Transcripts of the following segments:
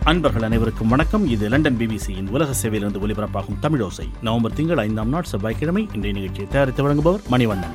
அன்பர்கள் அனைவருக்கும் வணக்கம் இது லண்டன் பிபிசியின் உலக சேவையிலிருந்து ஒலிபரப்பாகும் தமிழோசை நவம்பர் திங்கள் ஐந்தாம் நாள் செவ்வாய்க்கிழமை இன்றைய நிகழ்ச்சியை தயாரித்து வழங்குபவர் மணிவண்ணன்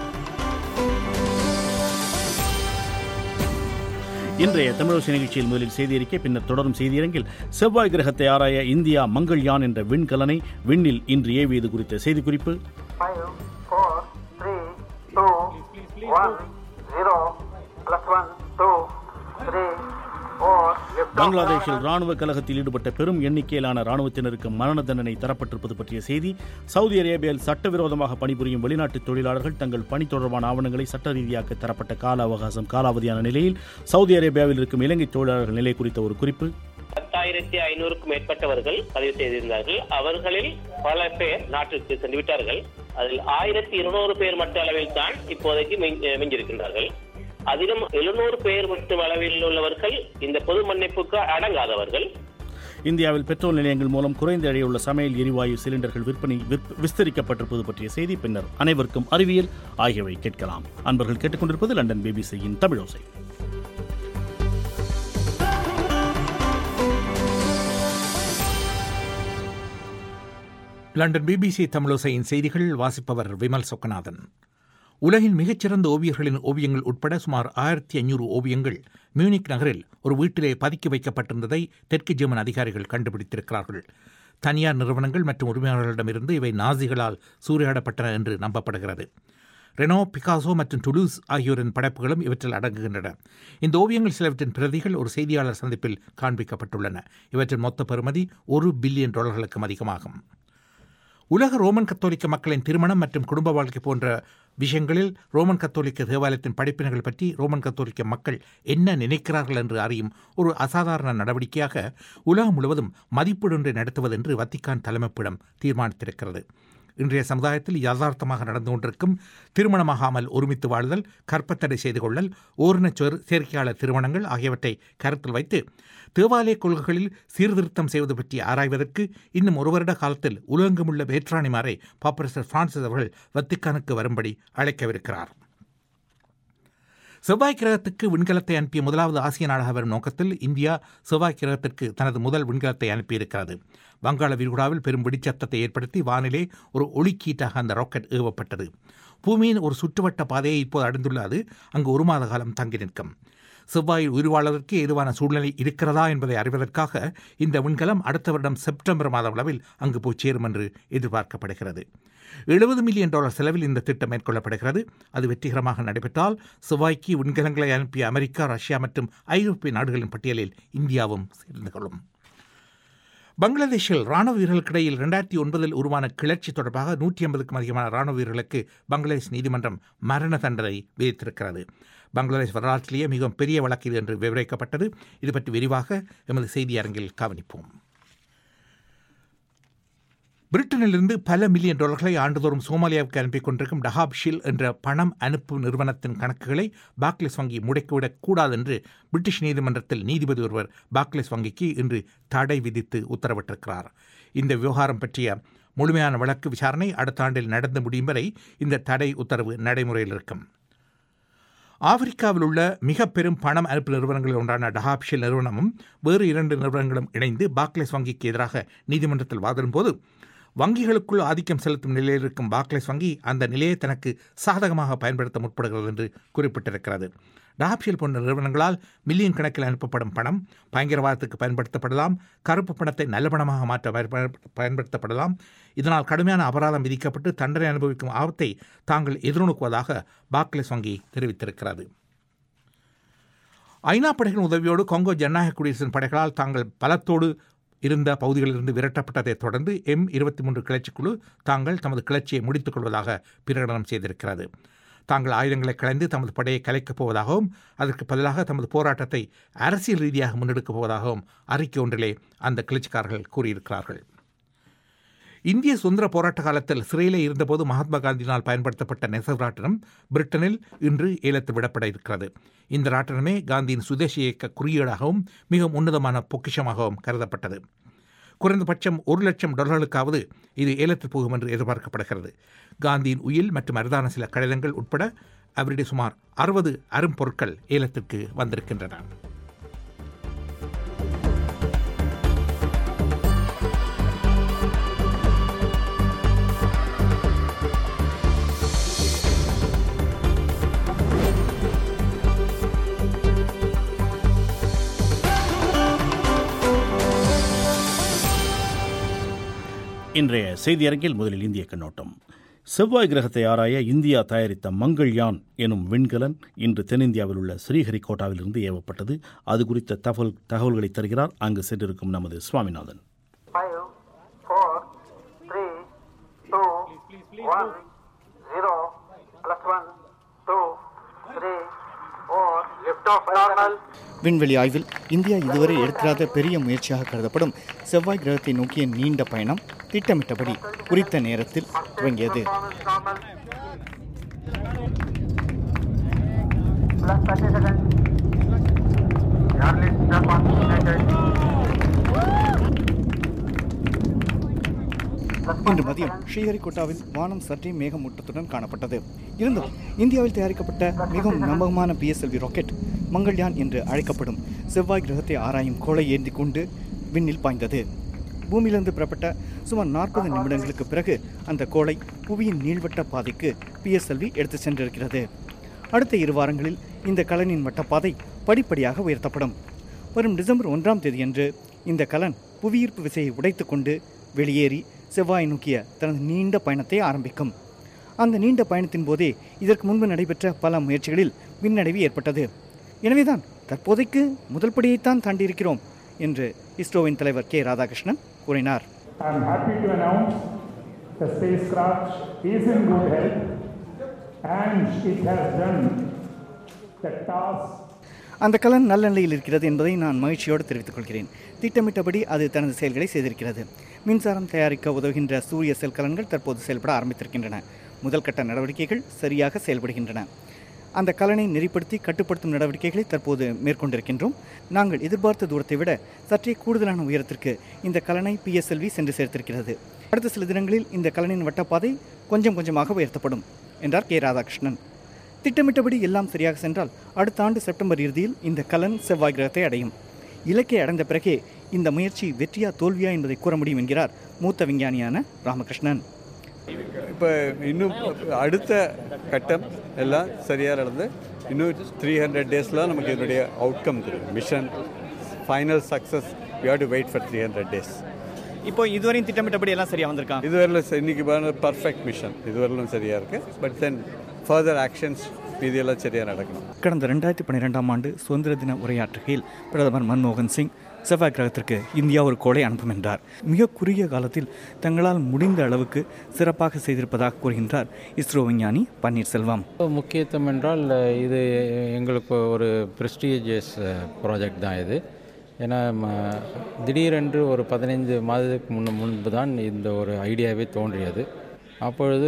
இன்றைய தமிழோசை நிகழ்ச்சியில் முதலில் செய்தி அறிக்கை பின்னர் தொடரும் செய்தியரங்கில் செவ்வாய் கிரகத்தை ஆராய இந்தியா மங்கள்யான் என்ற விண்கலனை விண்ணில் இன்று ஏவியது குறித்த செய்திக்குறிப்பு five, four, three, two, one, zero, plus one, two, three, four. Lift off. பங்களாதேஷில் ராணுவ கலகத்தில் ஈடுபட்ட பெரும் எண்ணிக்கையிலான ராணுவத்தினருக்கு மரண தண்டனை தரப்பட்டிருப்பது பற்றிய செய்தி சவுதி அரேபியாவில் சட்டவிரோதமாக பணிபுரியும் வெளிநாட்டு தொழிலாளர்கள் தங்கள் பணி தொடர்பான ஆவணங்களை சட்ட ரீதியாக தரப்பட்ட கால அவகாசம் காலாவதியான நிலையில் சவுதி அரேபியாவில் இருக்கும் இலங்கை தொழிலாளர்கள் நிலை குறித்த ஒரு குறிப்பு பத்தாயிரத்தி ஐநூறுக்கும் மேற்பட்டவர்கள் பதிவு செய்திருந்தார்கள் அவர்களில் பல பேர் நாட்டிற்கு சென்று விட்டார்கள் அதில் ஆயிரத்தி இருநூறு பேர் மட்ட அளவில் தான் இப்போதைக்கு மிஞ்- மிஞ்சிருக்கின்றார்கள் அதிலும் எழுநூறு பேர் மட்டும் அளவில் உள்ளவர்கள் இந்த பொது மன்னிப்புக்கு அடங்காதவர்கள் இந்தியாவில் பெட்ரோல் நிலையங்கள் மூலம் குறைந்த எடையுள்ள சமையல் எரிவாயு சிலிண்டர்கள் விற்பனை விற்ப- விஸ்தரிக்கப்பட்டிருப்பது பற்றிய செய்தி பின்னர் அனைவருக்கும் அறிவியல் ஆகியவை கேட்கலாம் அன்பர்கள் கேட்டுக்கொண்டிருப்பது லண்டன் பிபிசியின் தமிழோசை லண்டன் பிபிசி தமிழோசையின் செய்திகள் வாசிப்பவர் விமல் சொக்கநாதன் உலகின் மிகச்சிறந்த ஓவியர்களின் ஓவியங்கள் உட்பட சுமார் ஆயிரத்தி ஐநூறு ஓவியங்கள் மியூனிக் நகரில் ஒரு வீட்டிலே பதுக்கி வைக்கப்பட்டிருந்ததை தெற்கு ஜெர்மன் அதிகாரிகள் கண்டுபிடித்திருக்கிறார்கள் தனியார் நிறுவனங்கள் மற்றும் உரிமையாளர்களிடமிருந்து இவை நாசிகளால் சூறையாடப்பட்டன என்று நம்பப்படுகிறது ரெனோ பிகாசோ மற்றும் டுலூஸ் ஆகியோரின் படைப்புகளும் இவற்றில் அடங்குகின்றன இந்த ஓவியங்கள் சிலவற்றின் பிரதிகள் ஒரு செய்தியாளர் சந்திப்பில் காண்பிக்கப்பட்டுள்ளன இவற்றின் மொத்த பெறுமதி ஒரு பில்லியன் டாலர்களுக்கும் அதிகமாகும் உலக ரோமன் கத்தோலிக்க மக்களின் திருமணம் மற்றும் குடும்ப வாழ்க்கை போன்ற விஷயங்களில் ரோமன் கத்தோலிக்க தேவாலயத்தின் படிப்பினைகள் பற்றி ரோமன் கத்தோலிக்க மக்கள் என்ன நினைக்கிறார்கள் என்று அறியும் ஒரு அசாதாரண நடவடிக்கையாக உலகம் முழுவதும் மதிப்பீடு ஒன்றை நடத்துவது என்று வத்திக்கான் தலைமைப்பிடம் தீர்மானித்திருக்கிறது இன்றைய சமுதாயத்தில் யதார்த்தமாக நடந்து கொண்டிருக்கும் திருமணமாகாமல் ஒருமித்து வாழ்தல் கற்பத்தடை செய்து கொள்ளல் ஓரினச் சேர் சேர்க்கையாளர் திருமணங்கள் ஆகியவற்றை கருத்தில் வைத்து தேவாலய கொள்கைகளில் சீர்திருத்தம் செய்வது பற்றி ஆராய்வதற்கு இன்னும் ஒரு வருட காலத்தில் உலகெங்குமுள்ள வேற்றாணிமாரை பாப்பரசர் பிரான்சிஸ் அவர்கள் வத்திக்கானுக்கு வரும்படி அழைக்கவிருக்கிறார் செவ்வாய் கிரகத்துக்கு விண்கலத்தை அனுப்பிய முதலாவது ஆசிய நாடாக வரும் நோக்கத்தில் இந்தியா செவ்வாய் கிரகத்திற்கு தனது முதல் விண்கலத்தை அனுப்பியிருக்கிறது வங்காள விரிகுடாவில் பெரும் வெடிச்சத்தத்தை ஏற்படுத்தி வானிலே ஒரு ஒளிக்கீட்டாக அந்த ராக்கெட் ஏவப்பட்டது பூமியின் ஒரு சுற்றுவட்ட பாதையை இப்போது அடைந்துள்ள அது அங்கு ஒரு மாத காலம் தங்கி நிற்கும் செவ்வாயில் உயிர் வாழ்வதற்கு ஏதுவான சூழ்நிலை இருக்கிறதா என்பதை அறிவதற்காக இந்த விண்கலம் அடுத்த வருடம் செப்டம்பர் மாத அளவில் அங்கு போய் சேரும் என்று எதிர்பார்க்கப்படுகிறது எழுபது மில்லியன் டாலர் செலவில் இந்த திட்டம் மேற்கொள்ளப்படுகிறது அது வெற்றிகரமாக நடைபெற்றால் செவ்வாய்க்கு விண்கலங்களை அனுப்பிய அமெரிக்கா ரஷ்யா மற்றும் ஐரோப்பிய நாடுகளின் பட்டியலில் இந்தியாவும் சேர்ந்து கொள்ளும் பங்களாதேஷில் ராணுவ வீரர்களுக்கிடையில் ரெண்டாயிரத்தி ஒன்பதில் உருவான கிளர்ச்சி தொடர்பாக நூற்றி ஐம்பதுக்கும் அதிகமான ராணுவ வீரர்களுக்கு பங்களாதேஷ் நீதிமன்றம் மரண தண்டனை விதித்திருக்கிறது பங்களாதேஷ் வரலாற்றிலேயே மிகவும் பெரிய வழக்கு இது என்று விவரிக்கப்பட்டது இது பற்றி விரிவாக எமது செய்தி அரங்கில் கவனிப்போம் பிரிட்டனிலிருந்து பல மில்லியன் டாலர்களை ஆண்டுதோறும் சோமாலியாவுக்கு அனுப்பிக் கொண்டிருக்கும் டஹாப் ஷில் என்ற பணம் அனுப்பும் நிறுவனத்தின் கணக்குகளை பாக்லிஸ் வங்கி முடக்கிவிடக் கூடாது என்று பிரிட்டிஷ் நீதிமன்றத்தில் நீதிபதி ஒருவர் பாக்லிஸ் வங்கிக்கு இன்று தடை விதித்து உத்தரவிட்டிருக்கிறார் இந்த விவகாரம் பற்றிய முழுமையான வழக்கு விசாரணை அடுத்த ஆண்டில் நடந்து முடியும் வரை இந்த தடை உத்தரவு நடைமுறையில் இருக்கும் ஆப்பிரிக்காவில் உள்ள மிக பெரும் பணம் அனுப்பு நிறுவனங்களில் ஒன்றான டஹாப்ஷில் நிறுவனமும் வேறு இரண்டு நிறுவனங்களும் இணைந்து பாக்லேஸ் வங்கிக்கு எதிராக நீதிமன்றத்தில் வாதிடும் போது வங்கிகளுக்குள் ஆதிக்கம் செலுத்தும் நிலையில் இருக்கும் பாக்லேஸ் வங்கி அந்த நிலையை தனக்கு சாதகமாக பயன்படுத்த முற்படுகிறது என்று குறிப்பிட்டிருக்கிறது டாப்ஷில் போன்ற நிறுவனங்களால் மில்லியன் கணக்கில் அனுப்பப்படும் பணம் பயங்கரவாதத்துக்கு பயன்படுத்தப்படலாம் கருப்பு பணத்தை நல்ல பணமாக மாற்ற பயன்ப- பயன்படுத்தப்படலாம் இதனால் கடுமையான அபராதம் விதிக்கப்பட்டு தண்டனை அனுபவிக்கும் ஆபத்தை தாங்கள் எதிர்நோக்குவதாக பாக்லேஸ் வங்கி தெரிவித்திருக்கிறது ஐநா படைகளின் உதவியோடு கொங்கோ ஜனநாயக குடியரசின் படைகளால் தாங்கள் பலத்தோடு இருந்த பகுதிகளிலிருந்து விரட்டப்பட்டதைத் தொடர்ந்து எம் இருபத்தி மூன்று கிளர்ச்சிக்குழு தாங்கள் தமது கிளர்ச்சியை முடித்துக் கொள்வதாக பிரகடனம் செய்திருக்கிறது தாங்கள் ஆயுதங்களை களைந்து தமது படையை கலைக்கப் போவதாகவும் அதற்கு பதிலாக தமது போராட்டத்தை அரசியல் ரீதியாக முன்னெடுக்கப் போவதாகவும் அறிக்கை ஒன்றிலே அந்த கிளர்ச்சிக்காரர்கள் கூறியிருக்கிறார்கள் இந்திய சுதந்திர போராட்ட காலத்தில் சிறையிலே இருந்தபோது மகாத்மா காந்தியினால் பயன்படுத்தப்பட்ட நெசவு ராட்டினம் பிரிட்டனில் இன்று ஏலத்து விடப்பட இருக்கிறது இந்த ராட்டினமே காந்தியின் சுதேசி இயக்க குறியீடாகவும் மிக உன்னதமான பொக்கிஷமாகவும் கருதப்பட்டது குறைந்தபட்சம் ஒரு லட்சம் டாலர்களுக்காவது இது ஏலத்தில் போகும் என்று எதிர்பார்க்கப்படுகிறது காந்தியின் உயில் மற்றும் அரிதான சில கடிதங்கள் உட்பட அவருடைய சுமார் அறுபது அரும்பொருட்கள் ஏலத்திற்கு வந்திருக்கின்றன இன்றைய செய்தியரங்கில் முதலில் இந்திய கண்ணோட்டம் செவ்வாய் கிரகத்தை ஆராய இந்தியா தயாரித்த மங்கள்யான் எனும் விண்கலன் இன்று தென்னிந்தியாவில் உள்ள ஸ்ரீஹரிகோட்டாவிலிருந்து ஏவப்பட்டது அது குறித்த தகவல் தகவல்களை தருகிறார் அங்கு சென்றிருக்கும் நமது Swaminathan Five, four, three, two, one, zero, plus one, two, three, four, lift off normal. விண்வெளி ஆய்வில் இந்தியா இதுவரை எடுக்காத பெரிய முயற்சியாக கருதப்படும் செவ்வாய் கிரகத்தை நோக்கிய நீண்ட பயணம் திட்டமிட்டபடி குறித்த நேரத்தில் துவங்கியது Normal. Plus 30 seconds. Early step on United. இன்று மதியம் ஸ்ரீஹரிகோட்டாவில் வானம் சற்றே மேகமூட்டத்துடன் காணப்பட்டது இருந்தும் இந்தியாவில் தயாரிக்கப்பட்ட மிகவும் நம்பகமான பிஎஸ்எல்வி ராக்கெட் மங்கள்யான் என்று அழைக்கப்படும் செவ்வாய் கிரகத்தை ஆராயும் கோளை ஏந்தி கொண்டு விண்ணில் பாய்ந்தது பூமியிலிருந்து புறப்பட்ட சுமார் நாற்பது நிமிடங்களுக்கு பிறகு அந்த கோளை புவியின் நீள்வட்ட பாதைக்கு பிஎஸ்எல்வி எடுத்து சென்றிருக்கிறது அடுத்த இரு வாரங்களில் இந்த கலனின் வட்டப்பாதை படிப்படியாக உயர்த்தப்படும் வரும் டிசம்பர் ஒன்றாம் தேதியன்று இந்த கலன் புவியீர்ப்பு விசையை உடைத்துக்கொண்டு வெளியேறி செவ்வாய் நோக்கிய தனது நீண்ட பயணத்தை ஆரம்பிக்கும் அந்த நீண்ட பயணத்தின் போதே இதற்கு முன்பு நடைபெற்ற பல முயற்சிகளில் பின்னடைவு ஏற்பட்டது எனவேதான் தற்போதைக்கு முதல் படியைத்தான் தாண்டியிருக்கிறோம் என்று இஸ்ரோவின் தலைவர் கே ராதாகிருஷ்ணன் கூறினார் I'm happy to announce the spacecraft is in good health and it has done the task அந்த கலன் நல்ல நிலையில் இருக்கிறது என்பதை நான் மகிழ்ச்சியோடு தெரிவித்துக் கொள்கிறேன் திட்டமிட்டபடி அது தனது செயல்களை செய்திருக்கிறது மின்சாரம் தயாரிக்க உதவுகின்ற சூரிய செல் கலன்கள் தற்போது செயல்பட ஆரம்பித்திருக்கின்றன முதல் கட்ட நடவடிக்கைகள் சரியாக செயல்படுகின்றன அந்த கலனை நெறிப்படுத்தி கட்டுப்படுத்தும் நடவடிக்கைகளை தற்போது மேற்கொண்டிருக்கின்றோம் நாங்கள் எதிர்பார்த்த தூரத்தை விட சற்றே கூடுதலான உயரத்திற்கு இந்த கலனை பிஎஸ்எல்வி சென்று சேர்த்திருக்கிறது அடுத்த சில தினங்களில் இந்த கலனின் வட்டப்பாதை கொஞ்சம் கொஞ்சமாக உயர்த்தப்படும் என்றார் கே ராதாகிருஷ்ணன் திட்டமிட்டபடி எல்லாம் சரியாக சென்றால் அடுத்த ஆண்டு செப்டம்பர் இறுதியில் இந்த கலன் செவ்வாய் கிரகத்தை அடையும் இலக்கை அடைந்த பிறகே இந்த முயற்சி வெற்றியா தோல்வியா என்பதை கூற முடியும் என்கிறார் மூத்த விஞ்ஞானியான ராமகிருஷ்ணன் இப்போ இன்னும் அடுத்த கட்டம் எல்லாம் சரியாக நடந்து இன்னும் த்ரீ ஹண்ட்ரட் டேஸில் நமக்கு இதனுடைய அவுட்கம் தெரியும் mission final success you have to wait for three hundred days இப்போ இதுவரையும் திட்டமிட்டபடி எல்லாம் சரியா வந்திருக்கான் இதுவரையிலும் ச- இன்னைக்கு பர்ஃபெக்ட் மிஷன் இதுவரையிலும் சரியாக இருக்குது பட் தென் ஃபர்தர் ஆக்ஷன்ஸ் மீதியெல்லாம் சரியாக நடக்கணும் கடந்த ரெண்டாயிரத்தி பன்னிரெண்டாம் ஆண்டு சுதந்திர தின உரையாற்றுகையில் பிரதமர் மன்மோகன் சிங் செவ்வாய் கிரகத்திற்கு இந்தியா ஒரு கோளை அனுப்பும் என்றார் மிக குறுகிய காலத்தில் தங்களால் முடிந்த அளவுக்கு சிறப்பாக செய்திருப்பதாக கூறுகின்றார் இஸ்ரோ விஞ்ஞானி பன்னீர்செல்வம் முக்கியத்துவம் என்றால் இது எங்களுக்கு ஒரு ப்ரெஸ்டீஜியஸ் ப்ராஜெக்ட் தான் இது ஏன்னா ம- திடீரென்று ஒரு பதினைந்து மாதத்துக்கு முன் முன்பு தான் இந்த ஒரு ஐடியாவே தோன்றியது அப்பொழுது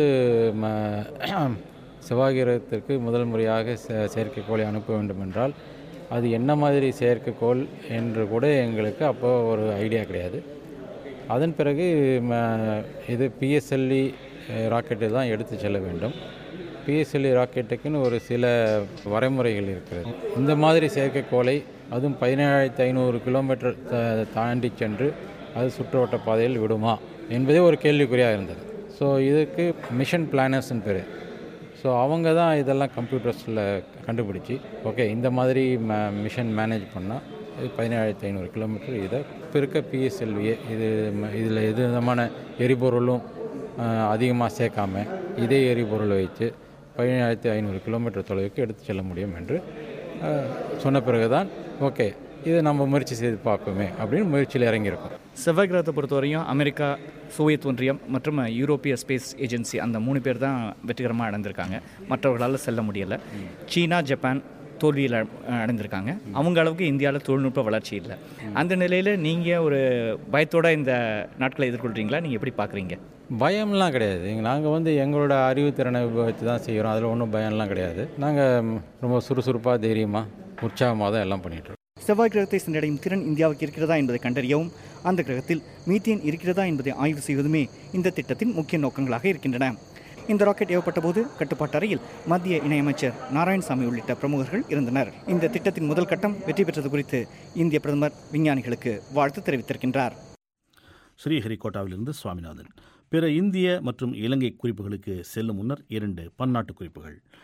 ம- செவ்வாய் கிரகத்திற்கு முதல் முறையாக செ- செயற்கைக்கோளை அனுப்ப வேண்டும் என்றால் அது என்ன மாதிரி செயற்கைக்கோள் என்று கூட எங்களுக்கு அப்போ ஒரு ஐடியா கிடையாது அதன் பிறகு ம- இது பிஎஸ்எல்இ ராக்கெட்டு தான் எடுத்து செல்ல வேண்டும் பிஎஸ்எல்இ ராக்கெட்டுக்குன்னு ஒரு சில வரைமுறைகள் இருக்கிறது இந்த மாதிரி செயற்கைக்கோளை அதுவும் பதினேழாயிரத்தி ஐநூறு கிலோமீட்டர் த- தாண்டி சென்று அது சுற்றுவட்ட பாதையில் விடுமா என்பதே ஒரு கேள்விக்குறியாக இருந்தது ஸோ இதுக்கு மிஷன் பிளானர்ஸ்னு பேர் ஸோ அவங்க தான் இதெல்லாம் கம்ப்யூட்டர்ஸில் கண்டுபிடிச்சி ஓகே இந்த மாதிரி மிஷன் மேனேஜ் பண்ணால் இது பதினேழாயிரத்தி ஐநூறு கிலோமீட்டர் இதை இப்போ இருக்க பிஎஸ்எல்விஏ இது இதில் எது விதமான எரிபொருளும் அதிகமாக சேர்க்காம இதே எரிபொருளை வைத்து பதினேழாயிரத்தி ஐநூறு கிலோமீட்டர் தொலைவுக்கு எடுத்து செல்ல முடியும் என்று அஹ், சொன்ன பிறகு தான் ஓகே இதை நம்ம முயற்சி செய்து பார்ப்போமே அப்படின்னு முயற்சியில் இறங்கியிருக்கோம் செவ்வாய் கிரகத்தை பொறுத்தவரையும் அமெரிக்கா சோவியத் ஒன்றியம் மற்றும் யூரோப்பிய ஸ்பேஸ் ஏஜென்சி அந்த மூணு பேர் தான் வெற்றிகரமாக அடைந்திருக்காங்க மற்றவர்களால் செல்ல முடியலை சீனா ஜப்பான் தோல்வியில் அ- அடைந்திருக்காங்க அவங்க அளவுக்கு இந்தியாவில் தொழில்நுட்ப வளர்ச்சி இல்லை அந்த நிலையில் நீங்கள் ஒரு பயத்தோட இந்த நாட்களை எதிர்கொள்கிறீங்களா நீங்கள் எப்படி பார்க்குறீங்க பயம்லாம் கிடையாது நாங்கள் வந்து எங்களோட அறிவுத்திறனை உபயோகித்து தான் செய்கிறோம் அதில் ஒன்றும் பயம்லாம் கிடையாது நாங்கள் ரொம்ப சுறுசுறுப்பாக தைரியமாக உற்சாகமாக தான் எல்லாம் பண்ணிகிட்ருக்கோம் செவ்வாய் கிரகத்தை சென்றடையும் திறன் இந்தியாவுக்கு இருக்கிறதா என்பதை கண்டறியவும் அந்த கிரகத்தில் மீத்தேன் இருக்கிறதா என்பதை ஆய்வு செய்வதுமே இந்த திட்டத்தின் முக்கிய நோக்கங்களாக இருக்கின்றன இந்த ராக்கெட் ஏவப்பட்ட போது கட்டுப்பாட்டு அறையில் மத்திய இணையமைச்சர் நாராயணசாமி உள்ளிட்ட பிரமுகர்கள் இருந்தனர் இந்த திட்டத்தின் முதல் கட்டம் வெற்றி பெற்றது குறித்து இந்திய பிரதமர் விஞ்ஞானிகளுக்கு வாழ்த்து தெரிவித்திருக்கின்றார் ஸ்ரீஹரிகோட்டாவிலிருந்து சுவாமிநாதன் பிற இந்திய மற்றும் இலங்கை குறிப்புகளுக்கு செல்லும் முன்னர் இரண்டு பன்னாட்டு குறிப்புகள்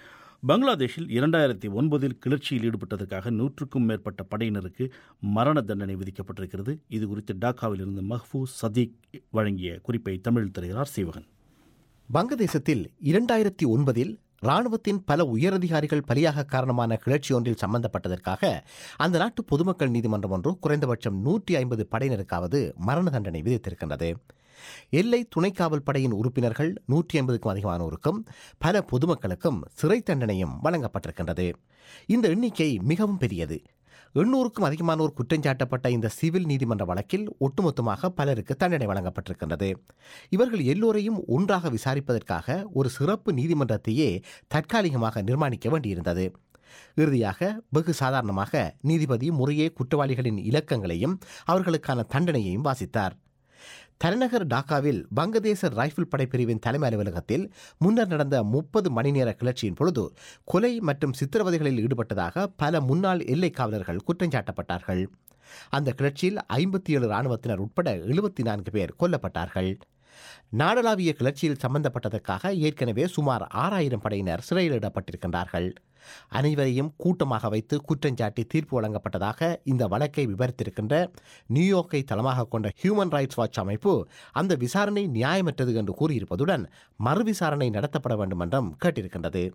பங்களாதேஷில் இரண்டாயிரத்தி ஒன்பதில் கிளர்ச்சியில் ஈடுபட்டதற்காக நூற்றுக்கும் மேற்பட்ட படையினருக்கு மரண தண்டனை விதிக்கப்பட்டிருக்கிறது இது குறித்து டாக்காவில் இருந்து மஹ்பூஸ் சதீக் வழங்கிய குறிப்பை தமிழில் தருகிறார் சீவகன் வங்கதேசத்தில் இரண்டாயிரத்தி ஒன்பதில் ராணுவத்தின் பல உயரதிகாரிகள் பலியாக காரணமான கிளர்ச்சி ஒன்றில் சம்பந்தப்பட்டதற்காக அந்த நாட்டு பொதுமக்கள் நீதிமன்றம் ஒன்று குறைந்தபட்சம் நூற்றி ஐம்பது படையினருக்காவது மரண தண்டனை விதித்திருக்கின்றது எல்லை துணைக்காவல் படையின் உறுப்பினர்கள் நூற்றி ஐம்பதுக்கும் அதிகமானோருக்கும் பல பொதுமக்களுக்கும் சிறை தண்டனையும் வழங்கப்பட்டிருக்கின்றது இந்த எண்ணிக்கை மிகவும் பெரியது எண்ணூறுக்கும் அதிகமானோர் குற்றஞ்சாட்டப்பட்ட இந்த சிவில் நீதிமன்ற வழக்கில் ஒட்டுமொத்தமாக பலருக்கு தண்டனை வழங்கப்பட்டிருக்கின்றது இவர்கள் எல்லோரையும் ஒன்றாக விசாரிப்பதற்காக ஒரு சிறப்பு நீதிமன்றத்தையே தற்காலிகமாக நிர்மாணிக்க வேண்டியிருந்தது இறுதியாக வெகு சாதாரணமாக நீதிபதி முறையே குற்றவாளிகளின் இலக்கங்களையும் அவர்களுக்கான தண்டனையையும் வாசித்தார் தலைநகர் டாக்காவில் வங்கதேச ரைஃபிள் படைப்பிரிவின் தலைமை அலுவலகத்தில் முன்னர் நடந்த முப்பது மணி நேர கிளர்ச்சியின் பொழுது கொலை மற்றும் சித்திரவதைகளில் ஈடுபட்டதாக பல முன்னாள் எல்லை காவலர்கள் குற்றஞ்சாட்டப்பட்டார்கள் அந்த கிளர்ச்சியில் ஐம்பத்தி ஏழு இராணுவத்தினர் உட்பட எழுபத்தி நான்கு பேர் கொல்லப்பட்டார்கள் நாடளாவிய கிளர்ச்சியில் சம்பந்தப்பட்டதற்காக ஏற்கனவே சுமார் ஆறாயிரம் படையினர் சிறையிலிடப்பட்டிருக்கின்றார்கள் அனைவரையும் கூட்டமாக வைத்து குற்றஞ்சாட்டி தீர்ப்பு வழங்கப்பட்டதாக இந்த வழக்கை விவரித்திருக்கின்ற நியூயார்க்கை தளமாக கொண்ட ஹியூமன் ரைட்ஸ் வாட்ச் அமைப்பு அந்த விசாரணை நியாயமற்றது என்று கூறியிருப்பதுடன் மறுவிசாரணை நடத்தப்பட வேண்டும் என்றும் கேட்டிருக்கின்றது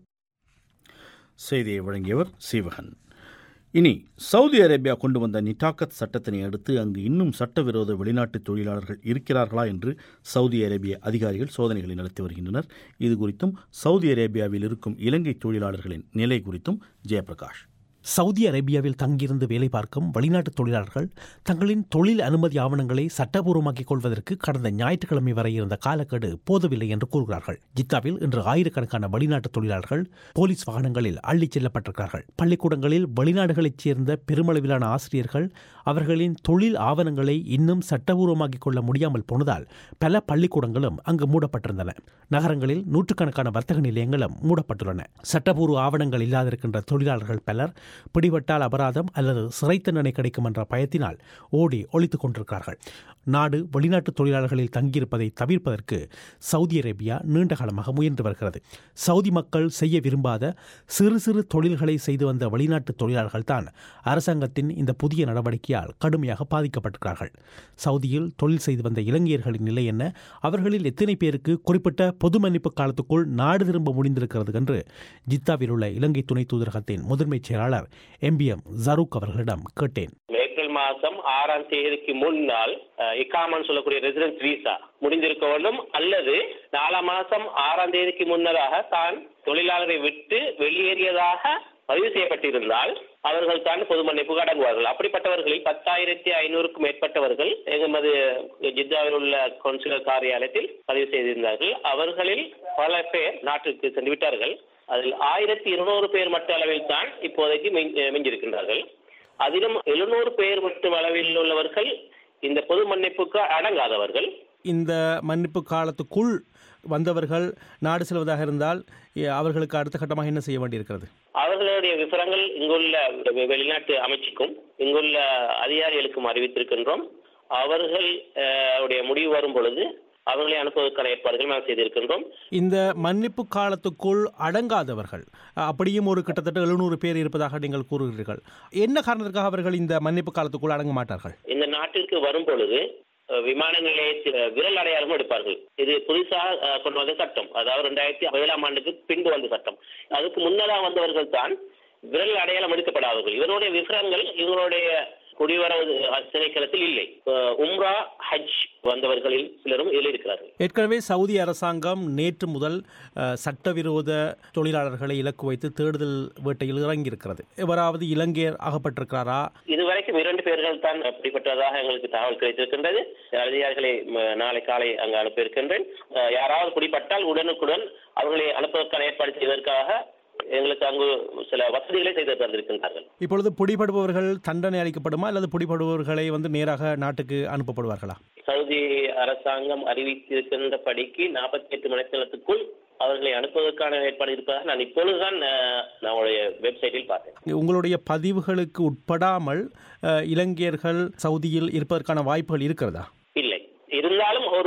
செய்தியை வழங்கியவர் சீவகன் இனி சவுதி அரேபியா கொண்டு வந்த நிட்டாக்கத் சட்டத்தினை அடுத்து அங்கு இன்னும் சட்டவிரோத வெளிநாட்டு தொழிலாளர்கள் இருக்கிறார்களா என்று சவுதி அரேபிய அதிகாரிகள் சோதனைகளை நடத்தி வருகின்றனர் இது குறித்தும் சவுதி அரேபியாவில் இருக்கும் இலங்கை தொழிலாளர்களின் நிலை குறித்தும் ஜெயபிரகாஷ் சவுதி அரேபியாவில் தங்கியிருந்து வேலை பார்க்கும் வெளிநாட்டு தொழிலாளர்கள் தங்களின் தொழில் அனுமதி ஆவணங்களை சட்டபூர்வமாக்கிக் கொள்வதற்கு கடந்த ஞாயிற்றுக்கிழமை வரை இருந்த காலக்கெடு போதவில்லை என்று கூறுகிறார்கள் ஜித்தாவில் இன்று ஆயிரக்கணக்கான வெளிநாட்டு தொழிலாளர்கள் போலீஸ் வாகனங்களில் அள்ளிச் செல்லப்பட்டிருக்கிறார்கள் பள்ளிக்கூடங்களில் வெளிநாடுகளைச் சேர்ந்த பெருமளவிலான ஆசிரியர்கள் அவர்களின் தொழில் ஆவணங்களை இன்னும் சட்டபூர்வமாக்கிக் கொள்ள முடியாமல் போனதால் பல பள்ளிக்கூடங்களும் அங்கு மூடப்பட்டிருந்தன நகரங்களில் நூற்றுக்கணக்கான வர்த்தக நிலையங்களும் மூடப்பட்டுள்ளன சட்டபூர்வ ஆவணங்கள் இல்லாதிருக்கின்ற தொழிலாளர்கள் பலர் பிடிபட்டால் அபராதம் அல்லது சிறை தண்டனை கிடைக்கும் என்ற பயத்தினால் ஓடி ஒழித்துக் கொண்டிருக்கிறார்கள் நாடு வெளிநாட்டு தொழிலாளர்களில் தங்கியிருப்பதை தவிர்ப்பதற்கு சவுதி அரேபியா நீண்ட காலமாக முயன்று வருகிறது சவுதி மக்கள் செய்ய விரும்பாத சிறு சிறு தொழில்களை செய்து வந்த வெளிநாட்டு தொழிலாளர்கள் தான் அரசாங்கத்தின் இந்த புதிய நடவடிக்கையால் கடுமையாக பாதிக்கப்பட்டிருக்கிறார்கள் சவுதியில் தொழில் செய்து வந்த இலங்கையர்களின் நிலை என்ன அவர்களில் எத்தனை பேருக்கு குறிப்பிட்ட பொது மன்னிப்பு காலத்துக்குள் நாடு திரும்ப முடிந்திருக்கிறது என்று ஜித்தாவில் உள்ள இலங்கை துணை தூதரகத்தின் முதன்மைச் செயலாளர் எம்பிஎம் ஜரூக் அவர்களிடம் கேட்டேன் ஏப்ரல் மாதம் ஆறாம் தேதிக்கு முன்னால் இக்காமன் சொல்லக்கூடிய ரெசிடென்ஸ் விசா முடிந்திருக்க வேண்டும் அல்லது நாலாம் மாதம் ஆறாம் தேதிக்கு முன்னதாக தான் தொழிலாளரை விட்டு வெளியேறியதாக பதிவு செய்யப்பட்டிருந்தால் அவர்கள் தான் பொது மன்னிப்புக்கு அடங்குவார்கள் அப்படிப்பட்டவர்களில் பத்தாயிரத்தி ஐநூறுக்கும் மேற்பட்டவர்கள் எமது ஜித்தாவில் உள்ள கவுன்சிலர் காரியாலயத்தில் பதிவு செய்திருந்தார்கள் அவர்களில் பல பேர் நாட்டிற்கு சென்று விட்டார்கள் அதில் ஆயிரத்தி இருநூறு பேர் மட்ட அளவில் தான் இப்போதைக்கு மிஞ்சிருக்கின்றார்கள் அதிலும் எழுநூறு பேர் மட்டும் அளவில் உள்ளவர்கள் இந்த பொது மன்னிப்புக்கு அடங்காதவர்கள் இந்த மன்னிப்பு காலத்துக்குள் வந்தவர்கள் நாடு செல்வதாக இருந்தால் அவர்களுக்கு அடுத்த கட்டமாக என்ன செய்ய வேண்டியிருக்கிறது அவர்களுடைய விவரங்கள் இங்குள்ள வெளிநாட்டு அமைச்சுக்கும் இங்குள்ள அதிகாரிகளுக்கும் அறிவித்திருக்கின்றோம் அவர்கள் உடைய முடிவு வரும் பொழுது அவர்களை அனுப்புவதற்கான ஏற்பாடுகள் நாம் செய்திருக்கின்றோம் இந்த மன்னிப்பு காலத்துக்குள் அடங்காதவர்கள் அப்படியும் ஒரு கிட்டத்தட்ட எழுநூறு பேர் இருப்பதாக நீங்கள் கூறுகிறீர்கள் என்ன காரணத்திற்காக அவர்கள் இந்த மன்னிப்பு காலத்துக்குள் அடங்க மாட்டார்கள் இந்த நாட்டிற்கு வரும் பொழுது விமான நிலையத்தில் விரல் அடையாளம் எடுப்பார்கள் இது புதுசாக கொண்டு வந்த சட்டம் அதாவது ரெண்டாயிரத்தி ஏழாம் ஆண்டுக்கு பின்பு வந்த சட்டம் அதுக்கு முன்னதாக வந்தவர்கள் தான் விரல் அடையாளம் எடுக்கப்படாதவர்கள் இவருடைய விவரங்கள் இவருடைய குடிவரவு திணைக்களத்தில் இல்லை உம்ரா ஹஜ் வந்தவர்களில் சிலரும் இதில் இருக்கிறார்கள் ஏற்கனவே சவுதி அரசாங்கம் நேற்று முதல் சட்டவிரோத தொழிலாளர்களை இலக்கு வைத்து தேடுதல் வேட்டையில் இறங்கியிருக்கிறது எவராவது இலங்கையர் ஆகப்பட்டிருக்கிறாரா இதுவரைக்கும் இரண்டு பேர்கள் தான் அப்படிப்பட்டதாக எங்களுக்கு தகவல் கிடைத்திருக்கின்றது அதிகாரிகளை நாளை காலை அங்கு அனுப்பியிருக்கின்றேன் யாராவது பிடிப்பட்டால் உடனுக்குடன் அவர்களை அனுப்புவதற்கான ஏற்பாடு செய்வதற்காக எங்களுக்கு அங்கு சில வசதிகளை செய்து தந்திருக்கின்றார்கள் இப்பொழுது பிடிபடுபவர்கள் தண்டனை அளிக்கப்படுமா அல்லது பிடிபடுபவர்களை வந்து நேராக நாட்டுக்கு அனுப்பப்படுவார்களா சவுதி அரசாங்கம் அறிவித்திருக்கின்ற படிக்கு நாற்பத்தி எட்டு மணித்தளத்துக்குள் அவர்களை அனுப்புவதற்கான ஏற்பாடு இருப்பதாக நான் இப்பொழுதுதான் நம்முடைய வெப்சைட்டில் பார்த்தேன் உங்களுடைய பதிவுகளுக்கு உட்படாமல் இலங்கையர்கள் சவுதியில் இருப்பதற்கான வாய்ப்புகள் இருக்கிறதா இல்லை இருந்தாலும் ஒரு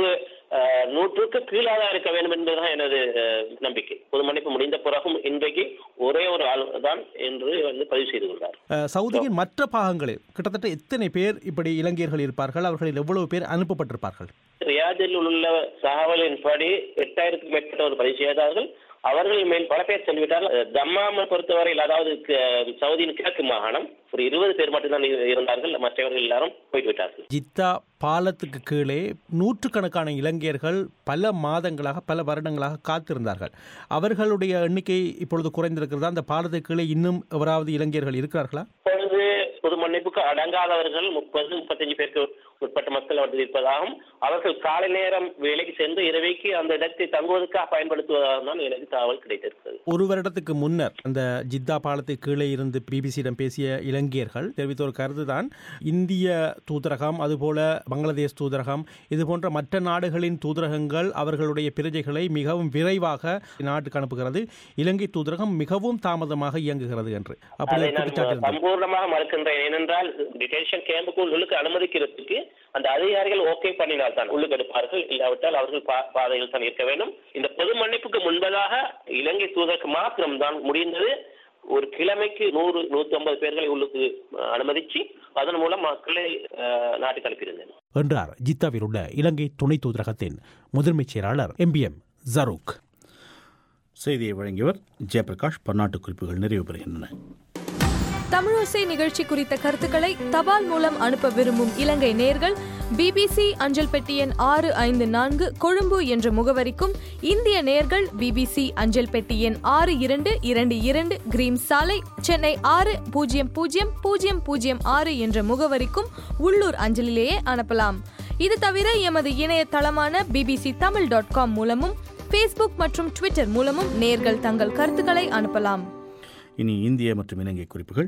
அஹ், நூற்றுக்கு கீழாக இருக்க வேண்டும் என்பதுதான் எனது அஹ், நம்பிக்கை பொது மன்னிப்பு முடிந்த பிறகும் இன்றைக்கு ஒரே ஒரு ஆள் தான் என்று வந்து பதிவு செய்து கொண்டார் அஹ், சவுதியின் மற்ற பாகங்களில் கிட்டத்தட்ட எத்தனை பேர் இப்படி இலங்கையர்கள் இருப்பார்கள் அவர்களில் எவ்வளவு பேர் அனுப்பப்பட்டிருப்பார்கள் ரியாதில் உள்ள தகவலின்படி எட்டாயிரத்துக்கும் மேற்பட்டவர் பதிவு செய்தார்கள் அவர்கள் மேல் பல பேர் சென்றுவிட்டார்கள் தம்மாமை பொறுத்தவரையில் அதாவது க- சவுதியின் கிழக்கு மாகாணம் ஒரு இருபது பேர் மட்டும்தான் இரு- இருந்தார்கள் மற்றவர்கள் எல்லாரும் போய்விட்டார்கள் விட்டார்கள் ஜித்தா பாலத்துக்கு கீழே நூற்றுக்கணக்கான இலங்கையர்கள் பல மாதங்களாக பல வருடங்களாக காத்திருந்தார்கள் அவர்களுடைய எண்ணிக்கை இப்பொழுது குறைந்திருக்கிறதா அந்த பாலத்துக்கு கீழே இன்னும் எவராவது இலங்கையர்கள் இருக்கிறார்களா இப்பொழுது பொது மன்னிப்புக்கு அடங்காதவர்கள் முப்பது முப்பத்தஞ்சு பேருக்கு உட்பட்ட மக்கள் அவர்கள் இருப்பதாகவும் அவர்கள் காலை நேரம் வேலைக்கு சென்று இரவைக்கு அந்த இடத்தை தங்குவதற்காக பயன்படுத்துவதாக தான் எனக்கு தகவல் கிடைத்திருக்கிறது ஒரு வருடத்துக்கு முன்னர் அந்த ஜித்தா பாலத்துக்கு கீழே இருந்து பிபிசியிடம் பேசிய இலங்கையர்கள் தெரிவித்த ஒரு கருத்துதான் இந்திய தூதரகம் அதுபோல பங்களாதேஷ் தூதரகம் இது போன்ற மற்ற நாடுகளின் தூதரகங்கள் அவர்களுடைய பிரஜைகளை மிகவும் விரைவாக நாட்டுக்கு அனுப்புகிறது இலங்கை தூதரகம் மிகவும் தாமதமாக இயங்குகிறது என்று அப்படி அதை ஒரு நான் குற்றச்சாட்டு இருந்தது. சம்பூர்ணமாக மறுக்கின்றேன் ஏனென்றால் டிடென்ஷன் கேம்புக்கு உள்ளுக்கு அனுமதிக்கிறதுக்கு அந்த அதிகாரிகள் ஓகே பண்ணினால் தான் உள்ளுக்கு எடுப்பார்கள் இல்லாவிட்டால் அவர்கள் பா- பாதையில் தான் இருக்க வேண்டும் இந்த பொது மன்னிப்புக்கு முன்பதாக இலங்கை தூதருக்கு மாத்திரம் தான் முடிந்தது ஒரு கிழமைக்கு நூறு நூத்தி ஐம்பது பேர்களை உள்ளுக்கு அஹ், அனுமதிச்சு அதன் மூலம் மக்களை அஹ், நாட்டுக்கு அனுப்பியிருந்தேன் என்றார் ஜித்தாவில் உள்ள இலங்கை துணை தூதரகத்தின் முதன்மைச் செயலாளர் எம்பிஎம் ஜரூக் செய்தியை வழங்கியவர் ஜெயபிரகாஷ் பன்னாட்டு குறிப்புகள் நிறைவு பெறுகின்றன தமிழோசை நிகழ்ச்சி குறித்த கருத்துக்களை தபால் மூலம் அனுப்ப விரும்பும் இலங்கை நேர்கள் பிபிசி அஞ்சல் பெட்டி எண் ஆறு ஐந்து நான்கு கொழும்பு என்ற முகவரிக்கும் இந்திய நேர்கள் பிபிசி அஞ்சல் பெட்டி எண் ஆறு இரண்டு இரண்டு இரண்டு கிரீம் சாலை சென்னை ஆறு பூஜ்ஜியம் பூஜ்ஜியம் பூஜ்ஜியம் பூஜ்ஜியம் ஆறு என்ற முகவரிக்கும் உள்ளூர் அஞ்சலிலேயே அனுப்பலாம் இது தவிர எமது இணையதளமான பிபிசி தமிழ் டாட் காம் மூலமும் ஃபேஸ்புக் மற்றும் ட்விட்டர் மூலமும் நேர்கள் தங்கள் கருத்துக்களை அனுப்பலாம் இனி இந்திய மற்றும் இலங்கை குறிப்புகள்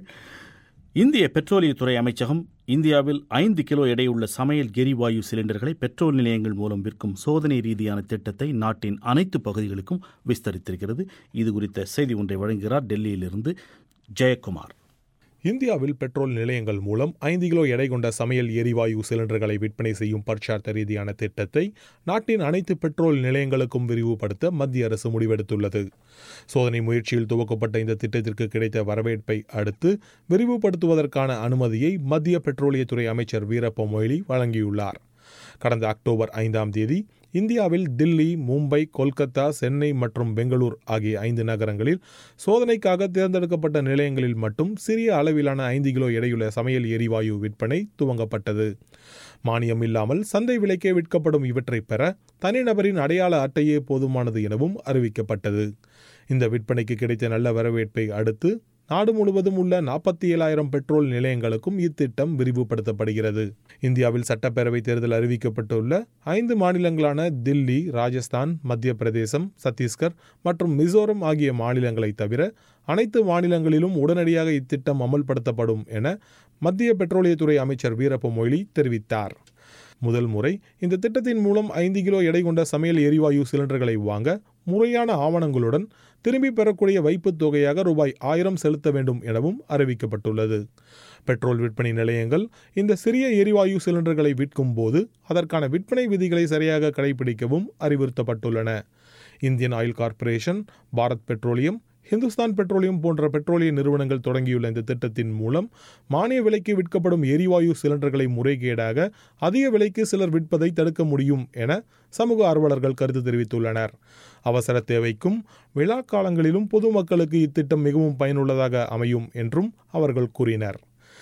இந்திய பெட்ரோலியத்துறை அமைச்சகம் இந்தியாவில் ஐந்து கிலோ எடையுள்ள சமையல் எரிவாயு சிலிண்டர்களை பெட்ரோல் நிலையங்கள் மூலம் விற்கும் சோதனை ரீதியான திட்டத்தை நாட்டின் அனைத்து பகுதிகளுக்கும் விஸ்தரித்திருக்கிறது இது குறித்த செய்தி ஒன்றை வழங்குகிறார் டெல்லியிலிருந்து ஜெயக்குமார் இந்தியாவில் பெட்ரோல் நிலையங்கள் மூலம் ஐந்து கிலோ எடை கொண்ட சமையல் எரிவாயு சிலிண்டர்களை விற்பனை செய்யும் பற்சார்த்த ரீதியான திட்டத்தை நாட்டின் அனைத்து பெட்ரோல் நிலையங்களுக்கும் விரிவுபடுத்த மத்திய அரசு முடிவெடுத்துள்ளது சோதனை முயற்சியில் துவக்கப்பட்ட இந்த திட்டத்திற்கு கிடைத்த வரவேற்பை அடுத்து விரிவுபடுத்துவதற்கான அனுமதியை மத்திய பெட்ரோலியத்துறை அமைச்சர் வீரப்ப மொய்லி வழங்கியுள்ளார் கடந்த அக்டோபர் ஐந்தாம் தேதி இந்தியாவில் தில்லி மும்பை கொல்கத்தா சென்னை மற்றும் பெங்களூர் ஆகிய ஐந்து நகரங்களில் சோதனைக்காக தேர்ந்தெடுக்கப்பட்ட நிலையங்களில் மட்டும் சிறிய அளவிலான ஐந்து கிலோ எடையுள்ள சமையல் எரிவாயு விற்பனை துவங்கப்பட்டது மானியம் இல்லாமல் சந்தை விலைக்கே விற்கப்படும் இவற்றை பெற தனிநபரின் அடையாள அட்டையே போதுமானது எனவும் அறிவிக்கப்பட்டது இந்த விற்பனைக்கு கிடைத்த நல்ல வரவேற்பை அடுத்து நாடு முழுவதும் உள்ள நாற்பத்தி ஏழாயிரம் பெட்ரோல் நிலையங்களுக்கும் இத்திட்டம் விரிவுபடுத்தப்படுகிறது இந்தியாவில் சட்டப்பேரவை தேர்தல் அறிவிக்கப்பட்டுள்ள ஐந்து மாநிலங்களான தில்லி ராஜஸ்தான் மத்திய பிரதேசம் சத்தீஸ்கர் மற்றும் மிசோரம் ஆகிய மாநிலங்களை தவிர அனைத்து மாநிலங்களிலும் உடனடியாக இத்திட்டம் அமல்படுத்தப்படும் என மத்திய பெட்ரோலியத்துறை அமைச்சர் வீரப்ப மொய்லி தெரிவித்தார் முதல் முறை இந்த திட்டத்தின் மூலம் ஐந்து கிலோ எடை கொண்ட சமையல் எரிவாயு சிலிண்டர்களை வாங்க முறையான ஆவணங்களுடன் திரும்பி பெறக்கூடிய வைப்புத் தொகையாக ரூபாய் ஆயிரம் செலுத்த வேண்டும் எனவும் அறிவிக்கப்பட்டுள்ளது பெட்ரோல் விற்பனை நிலையங்கள் இந்த சிறிய எரிவாயு சிலிண்டர்களை விற்கும் போது அதற்கான விற்பனை விதிகளை சரியாக கடைபிடிக்கவும் அறிவுறுத்தப்பட்டுள்ளன Indian oil corporation Bharat petroleum Hindustan petroleum போன்ற பெட்ரோலிய நிறுவனங்கள் தொடங்கியுள்ள இந்த திட்டத்தின் மூலம் மானிய விலைக்கு விற்கப்படும் எரிவாயு சிலிண்டர்களை முறைகேடாக அதிக விலைக்கு சிலர் விற்பதை தடுக்க முடியும் என சமூக ஆர்வலர்கள் கருத்து தெரிவித்துள்ளனர் அவசர தேவைக்கும் விழா காலங்களிலும் பொதுமக்களுக்கு இத்திட்டம் மிகவும் பயனுள்ளதாக அமையும் என்றும் அவர்கள் கூறினர்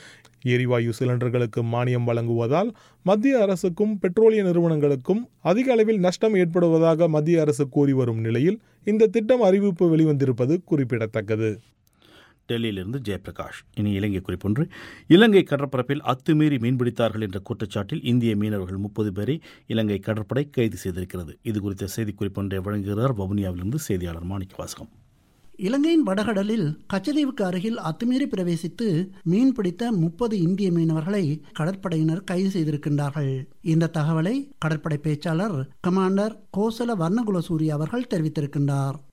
எரிவாயு சிலிண்டர்களுக்கு மானியம் வழங்குவதால் மத்திய அரசுக்கும் பெட்ரோலிய நிறுவனங்களுக்கும் அதிக அளவில் நஷ்டம் ஏற்படுவதாக மத்திய அரசு கூறி வரும் நிலையில் இந்த திட்டம் அறிவிப்பு வெளிவந்திருப்பது குறிப்பிடத்தக்கது டெல்லியிலிருந்து ஜெயபிரகாஷ் இனி இலங்கை குறிப்பொன்று இலங்கை கடற்பரப்பில் அத்துமீறி மீன்பிடித்தார்கள் என்ற குற்றச்சாட்டில் இந்திய மீனவர்கள் முப்பது பேரை இலங்கை கடற்படை கைது செய்திருக்கிறது இது குறித்த செய்திக்குறிப்பொன்றை வழங்குகிறார் வவுனியாவிலிருந்து செய்தியாளர் மாணிக்க வாசகம் இலங்கையின் வடகடலில் கச்சதீவுக்கு அருகில் அத்துமீறி பிரவேசித்து மீன் பிடித்த முப்பது இந்திய மீனவர்களை கடற்படையினர் கைது செய்திருக்கின்றார்கள் இந்த தகவலை கடற்படை பேச்சாளர் கமாண்டர் கோசல வர்ணகுலசூரி அவர்கள் தெரிவித்திருக்கின்றார்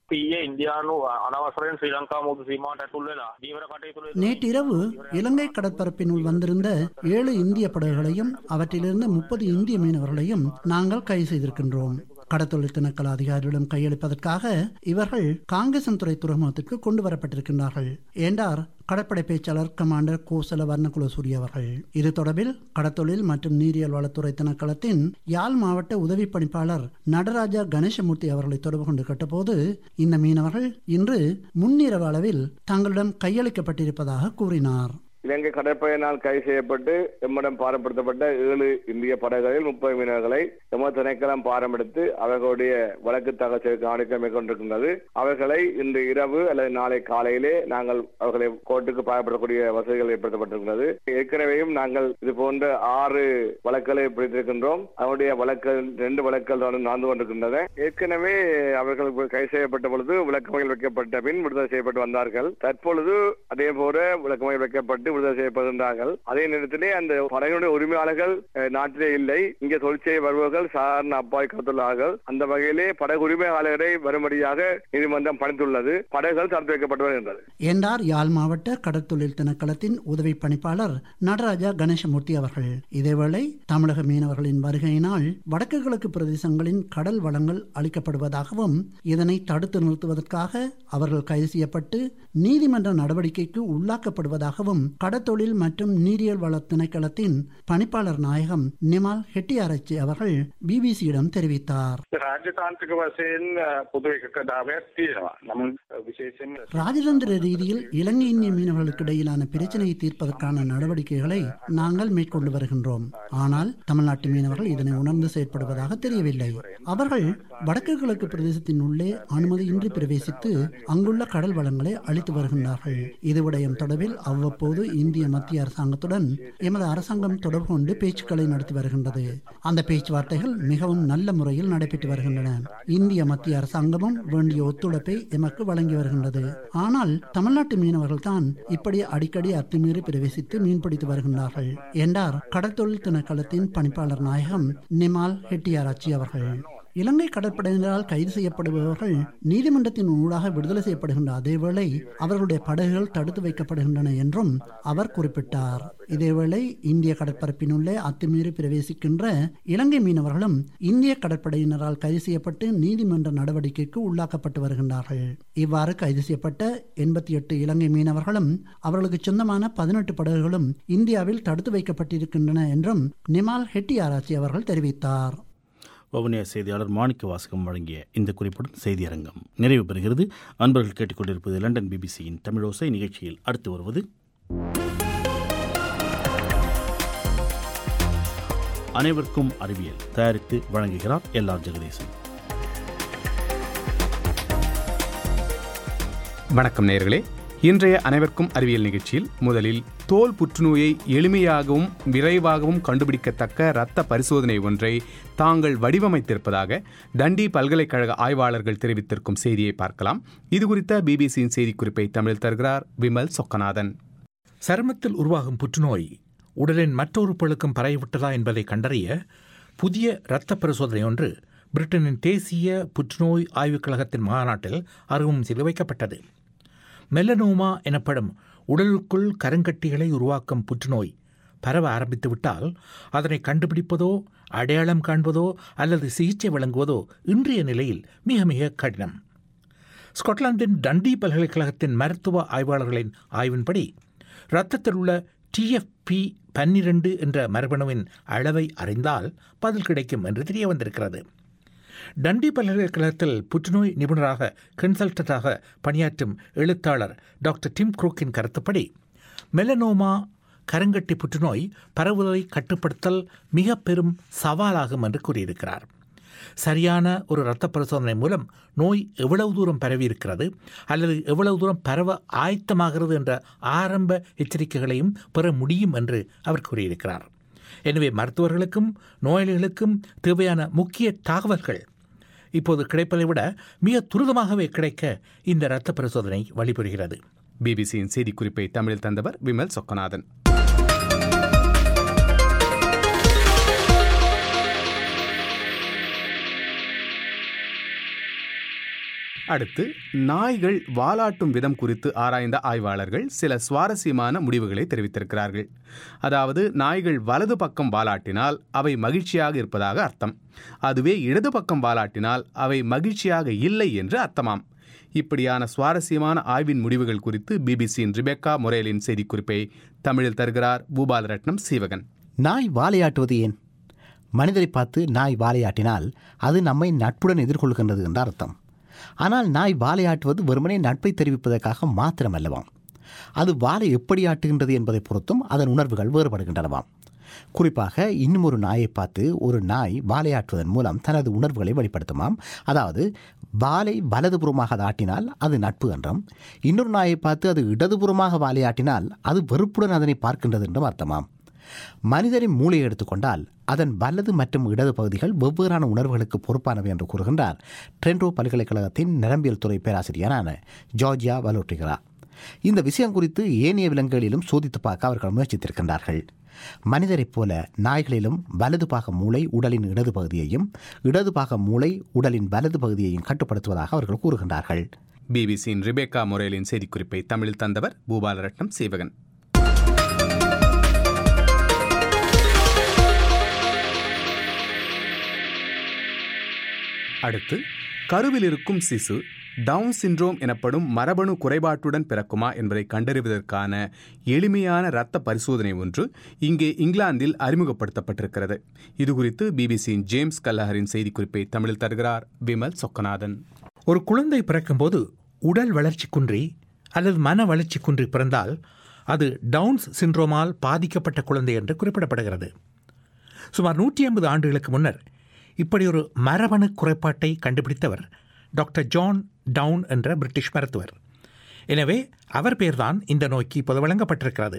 ඊයේ ඉන්දියානු අනවසරයෙන් ශ්‍රී ලංකා මුදු සීමාවට ඇතුල් වෙලා දීවර කටයුතු நேற்றிரவு இலங்கை கடற்பரப்பினுள் வந்திருந்த ஏழு இந்திய படகுகளையும் அவற்றிலிருந்து முப்பது இந்திய மீனவர்களையும் நாங்கள் கைது செய்திருக்கின்றோம் கடத்தொழில் திணைக்கள அதிகாரிகளிடம் கையளிப்பதற்காக இவர்கள் காங்கேசன்துறை துறைமுகத்திற்கு கொண்டு வரப்பட்டிருக்கின்றார்கள் என்றார் கடற்படை பேச்சாளர் கமாண்டர் கோசல வர்ணகுலசூரி அவர்கள் இது தொடர்பில் கடத்தொழில் மற்றும் நீரியல் வளத்துறை திணைக்களத்தின் யாழ் மாவட்ட உதவி பணிப்பாளர் நடராஜா கணேசமூர்த்தி அவர்களை தொடர்பு கொண்டு கேட்டபோது இந்த மீனவர்கள் இன்று முன்னிரவு அளவில் தங்களிடம் கையளிக்கப்பட்டிருப்பதாக கூறினார் இலங்கை கடற்படையினால் கைது செய்யப்பட்டு எம்மிடம் பாரப்படுத்தப்பட்ட ஏழு இந்திய படகுகளில் முப்பது மீனவர்களை எமது திணைக்களம் பாரமெடுத்து அவர்களுடைய வழக்கு தகவல் கவனிக்க மேற்கொண்டிருக்கின்றது அவர்களை இன்று இரவு அல்லது நாளை காலையிலே நாங்கள் அவர்களை கோர்ட்டுக்கு பாயப்படக்கூடிய வசதிகள் ஏற்படுத்தப்பட்டிருக்கிறது ஏற்கனவேயும் நாங்கள் இது போன்ற ஆறு வழக்குகளை பிடித்திருக்கின்றோம் அவருடைய வழக்குகள் ரெண்டு வழக்குகள் தொடர்ந்து நடந்து கொண்டிருக்கின்றன ஏற்கனவே அவர்கள் கைது செய்யப்பட்ட பொழுது விளக்கமைகள் வைக்கப்பட்ட பின் விடுதலை செய்யப்பட்டு வந்தார்கள் தற்பொழுது அதே போல விளக்கமைகள் வைக்கப்பட்டு விடுதலை செய்யப்படுகின்றார்கள் அதே நேரத்திலே அந்த படகுடைய உரிமையாளர்கள் அஹ், நாட்டிலே இல்லை இங்கே தொழில் செய்ய வருபவர்கள் சாதாரண அப்பாய் கத்துள்ளார்கள் அந்த வகையிலே படகு உரிமையாளரை வரும்படியாக நீதிமன்றம் பணித்துள்ளது படகுகள் தடுத்து வைக்கப்பட்டு வருகின்றது என்றார் யாழ் மாவட்ட கடற்தொழில் திணைக்களத்தின் உதவி பணிப்பாளர் நடராஜா கணேசமூர்த்தி அவர்கள் இதேவேளை தமிழக மீனவர்களின் வருகையினால் வடக்கு கிழக்கு பிரதேசங்களின் கடல் வளங்கள் அளிக்கப்படுவதாகவும் இதனை தடுத்து நிறுத்துவதற்காக அவர்கள் கைது செய்யப்பட்டு நீதிமன்ற நடவடிக்கைக்கு உள்ளாக்கப்படுவதாகவும் கடத்தொழில் மற்றும் நீரியல் வள திணைக்களத்தின் பணிப்பாளர் நாயகம் நிமால் ஹெட்டியாராய்ச்சி அவர்கள் பிபிசியிடம் தெரிவித்தார் රාජ්‍යතාන්ත්‍රික වශයෙන් පොදු එකක දාවයක් තියෙනවා. නමුත් විශේෂයෙන් ராஜதந்திர ரீதியில் இலங்கை இந்திய மீனவர்களுக்கு இடையிலான பிரச்சனையை தீர்ப்பதற்கான நடவடிக்கைகளை நாங்கள் மேற்கொண்டு வருகின்றோம் ஆனால் தமிழ்நாட்டு மீனவர்கள் இதனை உணர்ந்து செயற்படுவதாக தெரியவில்லை அவர்கள் வடக்கு கிழக்கு பிரதேசத்தின் உள்ளே அனுமதியின்றி பிரவேசித்து அங்குள்ள கடல் வளங்களை அழித்து வருகின்றார்கள் இது விடயம் தொடர்பில் அவ்வப்போது இந்திய மத்திய அரசாங்கத்துடன் எமது அரசாங்கம் தொடர்பு கொண்டு பேச்சுக்களை நடத்தி வருகின்றது அந்த பேச்சுவார்த்தைகள் மிகவும் நல்ல முறையில் நடைபெற்று வருகின்றன இந்திய மத்திய அரசாங்கமும் வேண்டிய ஒத்துழைப்பை எமக்கு வழங்கி வருகின்றது ஆனால் தமிழ்நாட்டு மீனவர்கள் தான் இப்படி அடிக்கடி அத்துமீறி பிரவேசித்து மீன்பிடித்து வருகின்றார்கள் என்றார் கடற்தொழில் திணைக்களத்தின் பணிப்பாளர் நாயகம் நிமால் ஹெட்டியாராச்சி அவர்கள் இலங்கை கடற்படையினரால் கைது செய்யப்படுபவர்கள் நீதிமன்றத்தின் ஊடாக விடுதலை செய்யப்படுகின்ற அதேவேளை அவர்களுடைய படகுகள் தடுத்து வைக்கப்படுகின்றன என்றும் அவர் குறிப்பிட்டார் இதேவேளை இந்திய கடற்பரப்பினுள்ளே அத்துமீறி பிரவேசிக்கின்ற இலங்கை மீனவர்களும் இந்திய கடற்படையினரால் கைது செய்யப்பட்டு நீதிமன்ற நடவடிக்கைக்கு உள்ளாக்கப்பட்டு வருகின்றார்கள் இவ்வாறு கைது செய்யப்பட்ட எண்பத்தி எட்டு இலங்கை மீனவர்களும் அவர்களுக்கு சொந்தமான பதினெட்டு படகுகளும் இந்தியாவில் தடுத்து வைக்கப்பட்டிருக்கின்றன என்றும் நிமால் ஹெட்டி ஆராய்ச்சி அவர்கள் தெரிவித்தார் வவுனியா செய்தியாளர் மாணிக்க வாசகம் வழங்கிய இந்த குறிப்புடன் செய்தியரங்கம் நிறைவு பெறுகிறது அன்பர்கள் கேட்டுக்கொண்டிருப்பது லண்டன் பிபிசியின் தமிழோசை நிகழ்ச்சியில் அடுத்து வருவது அனைவருக்கும் அறிவியல் தயாரித்து வழங்குகிறார் எல் ஆர் ஜெகதீசன் வணக்கம் நேயர்களே இன்றைய அனைவருக்கும் அறிவியல் நிகழ்ச்சியில் முதலில் தோல் புற்றுநோயை எளிமையாகவும் விரைவாகவும் கண்டுபிடிக்கத்தக்க இரத்த பரிசோதனை ஒன்றை தாங்கள் வடிவமைத்திருப்பதாக தண்டி பல்கலைக்கழக ஆய்வாளர்கள் தெரிவித்திருக்கும் செய்தியை பார்க்கலாம் இது குறித்த பிபிசியின் செய்திக்குறிப்பை தமிழில் தருகிறார் விமல் சொக்கநாதன் சருமத்தில் உருவாகும் புற்றுநோய் உடலின் மற்றொரு பழுக்கம் பரவிவிட்டதா என்பதை கண்டறிய புதிய இரத்த பரிசோதனை ஒன்று பிரிட்டனின் தேசிய புற்றுநோய் ஆய்வுக் கழகத்தின் மாநாட்டில் அறிமுகம் செய்து வைக்கப்பட்டது மெலனோமா எனப்படும் உடலுக்குள் கருங்கட்டிகளை உருவாக்கும் புற்றுநோய் பரவ ஆரம்பித்துவிட்டால் அதனை கண்டுபிடிப்பதோ அடையாளம் காண்பதோ அல்லது சிகிச்சை வழங்குவதோ இன்றைய நிலையில் மிக மிக கடினம் ஸ்காட்லாந்தின் டண்டி பல்கலைக்கழகத்தின் மருத்துவ ஆய்வாளர்களின் ஆய்வின்படி இரத்தத்தில் உள்ள டிஎஃப்பி பன்னிரண்டு என்ற மரபணுவின் அளவை அறிந்தால் பதில் கிடைக்கும் என்று தெரிய வந்திருக்கிறது டண்டி பல்கலைக்கழகத்தில் புற்றுநோய் நிபுணராக கன்சல்டண்டாக பணியாற்றும் எழுத்தாளர் டாக்டர் டிம் குரூக்கின் கருத்துப்படி மெலனோமா கருங்கட்டி புற்றுநோய் பரவுவதை கட்டுப்படுத்தல் மிக பெரும் சவாலாகும் என்று கூறியிருக்கிறார் சரியான ஒரு இரத்த பரிசோதனை மூலம் நோய் எவ்வளவு தூரம் பரவி இருக்கிறது அல்லது எவ்வளவு தூரம் பரவ ஆயத்தமாகிறது என்ற ஆரம்ப எச்சரிக்கைகளையும் பெற முடியும் என்று அவர் கூறியிருக்கிறார் எனவே மருத்துவர்களுக்கும் நோயாளிகளுக்கும் தேவையான முக்கிய தகவல்கள் இப்போது கிடைப்பதை விட மிக துரிதமாகவே கிடைக்க இந்த இரத்த பரிசோதனை வழிபுரிகிறது பிபிசியின் செய்திக்குறிப்பை தமிழில் தந்தவர் விமல் சொக்கநாதன் அடுத்து நாய்கள் வாலாட்டும் விதம் குறித்து ஆராய்ந்த ஆய்வாளர்கள் சில சுவாரஸ்யமான முடிவுகளை தெரிவித்திருக்கிறார்கள் அதாவது நாய்கள் வலது பக்கம் வாலாட்டினால் அவை மகிழ்ச்சியாக இருப்பதாக அர்த்தம் அதுவே இடது பக்கம் வாலாட்டினால் அவை மகிழ்ச்சியாக இல்லை என்று அர்த்தமாம் இப்படியான சுவாரஸ்யமான ஆய்வின் முடிவுகள் குறித்து பிபிசியின் ரிபெக்கா மொரேலின் செய்திக்குறிப்பை தமிழில் தருகிறார் பூபாலரட்னம் சீவகன் நாய் வாழையாட்டுவது ஏன் மனிதரை பார்த்து நாய் வாழையாட்டினால் அது நம்மை நட்புடன் எதிர்கொள்கின்றது என்ற அர்த்தம் ஆனால் நாய் வாழையாட்டுவது வெறுமனே நட்பை தெரிவிப்பதற்காக மாத்திரமல்லவாம் அது வாழை எப்படி ஆட்டுகின்றது என்பதை பொறுத்தும் அதன் உணர்வுகள் வேறுபடுகின்றனவாம் குறிப்பாக இன்னும் ஒரு நாயை பார்த்து ஒரு நாய் வாழையாற்றுவதன் மூலம் தனது உணர்வுகளை வெளிப்படுத்துமாம் அதாவது வாலை வலதுபுறமாக அது ஆட்டினால் அது நட்பு என்றும் இன்னொரு நாயை பார்த்து அது இடதுபுறமாக வாழையாட்டினால் அது வெறுப்புடன் அதனை பார்க்கின்றது என்றும் அர்த்தமாம் மனிதரின் மூளையை எடுத்துக்கொண்டால் அதன் வலது மற்றும் இடது பகுதிகள் வெவ்வேறான உணர்வுகளுக்கு பொறுப்பானவை என்று கூறுகின்றார் ட்ரென்டோ பல்கலைக்கழகத்தின் நரம்பியல் துறை பேராசிரியரான ஜார்ஜியா வலோட்டிகரா இந்த விஷயம் குறித்து ஏனைய விலங்குகளிலும் சோதித்து பார்க்க அவர்கள் முயற்சித்திருக்கின்றார்கள் மனிதரைப் போல நாய்களிலும் வலது பாக மூளை உடலின் இடது பகுதியையும் இடது பாக மூளை உடலின் வலது பகுதியையும் கட்டுப்படுத்துவதாக அவர்கள் கூறுகின்றார்கள் பிபிசியின் ரிபேக்கா மொரேலின் செய்திக்குறிப்பை தமிழில் தந்தவர் பூபாலரட்னம் சீவகன் அடுத்து கருவில் இருக்கும் சிசு டவுன் சிண்ட்ரோம் எனப்படும் மரபணு குறைபாட்டுடன் பிறக்குமா என்பதை கண்டறிவதற்கான எளிமையான இரத்த பரிசோதனை ஒன்று இங்கே இங்கிலாந்தில் அறிமுகப்படுத்தப்பட்டிருக்கிறது இதுகுறித்து பிபிசியின் ஜேம்ஸ் கல்லஹரின் செய்திக்குறிப்பை தமிழில் தருகிறார் விமல் சொக்கநாதன் ஒரு குழந்தை பிறக்கும்போது உடல் வளர்ச்சி குன்றி அல்லது மன வளர்ச்சி குன்றி பிறந்தால் அது டவுன்ஸ் சிண்ட்ரோமால் பாதிக்கப்பட்ட குழந்தை என்று குறிப்பிடப்படுகிறது சுமார் நூற்றி ஐம்பது ஆண்டுகளுக்கு முன்னர் இப்படி ஒரு மரபணு குறைபாட்டை கண்டுபிடித்தவர் டாக்டர் ஜான் டவுன் என்ற பிரிட்டிஷ் மருத்துவர் எனவே அவர் பெயர்தான் இந்த நோய்க்கு இப்போது வழங்கப்பட்டிருக்கிறது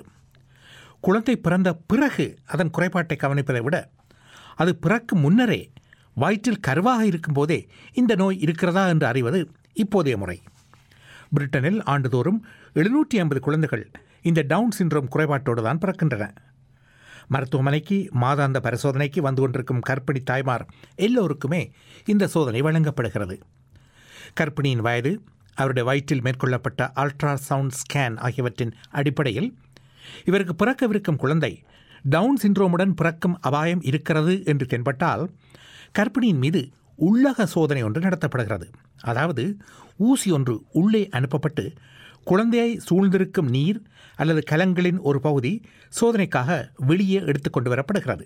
குழந்தை பிறந்த பிறகு அதன் குறைபாட்டை கவனிப்பதை விட அது பிறக்கும் முன்னரே வயிற்றில் கருவாக இருக்கும்போதே இந்த நோய் இருக்கிறதா என்று அறிவது இப்போதைய முறை பிரிட்டனில் ஆண்டுதோறும் எழுநூற்றி ஐம்பது குழந்தைகள் இந்த டவுன் சிண்ட்ரோம் குறைபாட்டோடு தான் பிறக்கின்றன மருத்துவமனைக்கு மாதாந்த பரிசோதனைக்கு வந்து கொண்டிருக்கும் கர்ப்பிணி தாய்மார் எல்லோருக்குமே இந்த சோதனை வழங்கப்படுகிறது கர்ப்பிணியின் வயது அவருடைய வயிற்றில் மேற்கொள்ளப்பட்ட அல்ட்ரா சவுண்ட் ஸ்கேன் ஆகியவற்றின் அடிப்படையில் இவருக்கு பிறக்கவிருக்கும் குழந்தை டவுன் சிண்ட்ரோமுடன் பிறக்கும் அபாயம் இருக்கிறது என்று தென்பட்டால் கர்ப்பிணியின் மீது உள்ளக சோதனை ஒன்று நடத்தப்படுகிறது அதாவது ஊசி ஒன்று உள்ளே அனுப்பப்பட்டு குழந்தையை சூழ்ந்திருக்கும் நீர் அல்லது கலங்களின் ஒரு பகுதி சோதனைக்காக வெளியே எடுத்துக்கொண்டு வரப்படுகிறது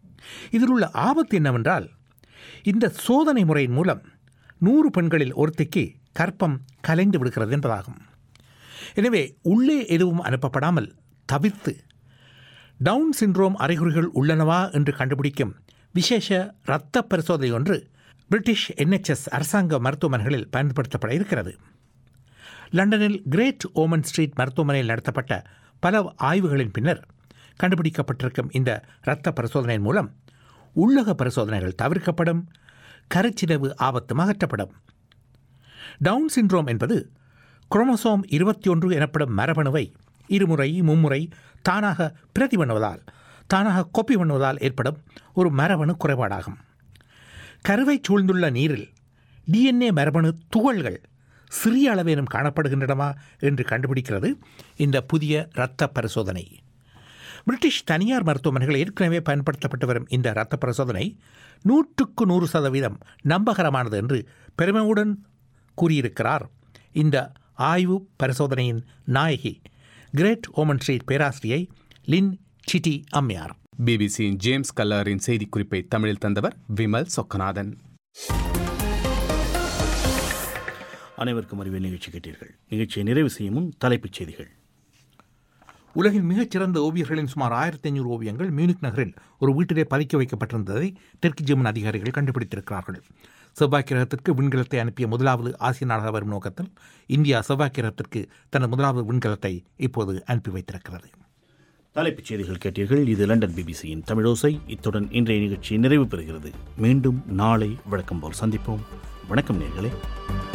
இதில் உள்ள ஆபத்து என்னவென்றால் இந்த சோதனை முறையின் மூலம் நூறு பெண்களில் ஒருத்திக்கு கற்பம் கலைந்து விடுகிறது என்பதாகும் எனவே உள்ளே எதுவும் அனுப்பப்படாமல் தவிர்த்து டவுன் சிண்ட்ரோம் அறிகுறிகள் உள்ளனவா என்று கண்டுபிடிக்கும் விசேஷ இரத்த பரிசோதனை ஒன்று பிரிட்டிஷ் என்ஹெச்எஸ் அரசாங்க மருத்துவமனைகளில் பயன்படுத்தப்பட இருக்கிறது லண்டனில் கிரேட் ஓமன் ஸ்ட்ரீட் மருத்துவமனையில் நடத்தப்பட்ட பல ஆய்வுகளின் பின்னர் கண்டுபிடிக்கப்பட்டிருக்கும் இந்த இரத்த பரிசோதனையின் மூலம் உள்ளக பரிசோதனைகள் தவிர்க்கப்படும் கருச்சிதைவு ஆபத்தும் அகற்றப்படும் டவுன் சிண்ட்ரோம் என்பது குரோமோசோம் இருபத்தி ஒன்று எனப்படும் மரபணுவை இருமுறை மும்முறை தானாக பிரதி பண்ணுவதால் தானாக கொப்பி பண்ணுவதால் ஏற்படும் ஒரு மரபணு குறைபாடாகும் கருவை சூழ்ந்துள்ள நீரில் டிஎன்ஏ மரபணு துகள்கள் சிறிய அளவேனும் காணப்படுகின்றனவா என்று கண்டுபிடிக்கிறது இந்த புதிய இரத்த பரிசோதனை பிரிட்டிஷ் தனியார் மருத்துவமனைகள் ஏற்கனவே பயன்படுத்தப்பட்டு வரும் இந்த இரத்த பரிசோதனை நூற்றுக்கு நூறு சதவீதம் நம்பகரமானது என்று பெருமையுடன் கூறியிருக்கிறார் இந்த ஆய்வு பரிசோதனையின் நாயகி கிரேட் ஓமன் ஸ்ட்ரீட் பேராசிரியை லின் சிட்டி அம்மையார் பிபிசியின் ஜேம்ஸ் கல்லரின் செய்திக்குறிப்பை தமிழில் தந்தவர் விமல் சொக்கநாதன் அனைவருக்கும் அறிவியல் நிகழ்ச்சி கேட்டீர்கள் நிகழ்ச்சியை நிறைவு செய்யும் முன் தலைப்புச் செய்திகள் உலகின் மிகச்சிறந்த ஓவியர்களின் சுமார் ஆயிரத்தி ஐநூறு ஓவியங்கள் மியூனிக் நகரில் ஒரு வீட்டிலே பதுக்கி வைக்கப்பட்டிருந்ததை தெற்கு ஜெர்மன் அதிகாரிகள் கண்டுபிடித்திருக்கிறார்கள் செவ்வாய் கிரகத்திற்கு விண்கலத்தை அனுப்பிய முதலாவது ஆசிய நாடாக வரும் நோக்கத்தில் இந்தியா செவ்வாய் கிரகத்திற்கு தனது முதலாவது விண்கலத்தை இப்போது அனுப்பி வைத்திருக்கிறது தலைப்புச் செய்திகள் கேட்டீர்கள் இது லண்டன் பிபிசியின் தமிழோசை இத்துடன் இன்றைய நிகழ்ச்சி நிறைவு பெறுகிறது மீண்டும் நாளை வழக்கம் போல் சந்திப்போம் வணக்கம் நேர்களே